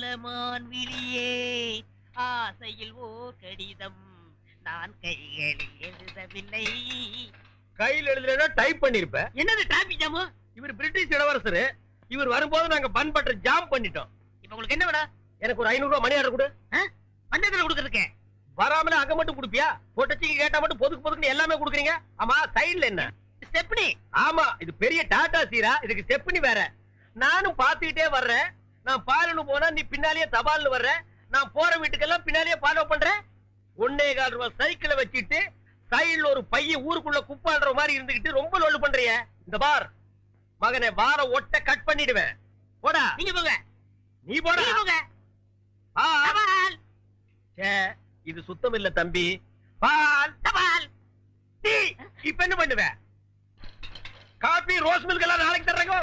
மான் விழியே ஆசையில் ஓர் கடிதம் நான் கைகளில் எழுதவில்லை கையில் எழுதுனா டைப் பண்ணிருப்ப என்னது டிராபிக் ஜாமு இவர் பிரிட்டிஷ் இளவரசர் இவர் வரும்போது நாங்க பன் பட்டர் ஜாம் பண்ணிட்டோம் இப்ப உங்களுக்கு என்ன வேணும் எனக்கு ஒரு ஐநூறு ரூபாய் மணி ஆர்டர் கொடு பந்தத்துல கொடுக்கறதுக்கு வராமல அங்க மட்டும் குடுப்பியா பொட்டச்சிக்கு கேட்டா மட்டும் பொதுக்கு பொதுக்குன்னு எல்லாமே குடுக்குறீங்க ஆமா சைடுல என்ன ஸ்டெப்னி ஆமா இது பெரிய டாடா சீரா இதுக்கு ஸ்டெப்னி வேற நானும் பாத்துக்கிட்டே வர்றேன் நான் பாலுன்னு போனா நீ பின்னாலேயே தபால்னு வர்ற நான் போற வீட்டுக்கெல்லாம் பின்னாலேயே ஃபாலோ பண்றேன் ஒன்னே கால் ரூபாய் சைக்கிளை வச்சுட்டு சைடுல ஒரு பைய ஊருக்குள்ள குப்பாடுற மாதிரி இருந்துகிட்டு ரொம்ப லொல்லு பண்றிய இந்த பார் மகனே வார ஒட்ட கட் பண்ணிடுவேன் போடா நீங்க போங்க நீ போடா நீங்க போங்க ஆ, தபால் ச்சே, இது சுத்தம் இல்ல தம்பி பால் தபால் டீ இப்ப என்ன பண்ணுவ காபி ரோஸ் மில்க் எல்லாம் நாளைக்கு தர்றேங்க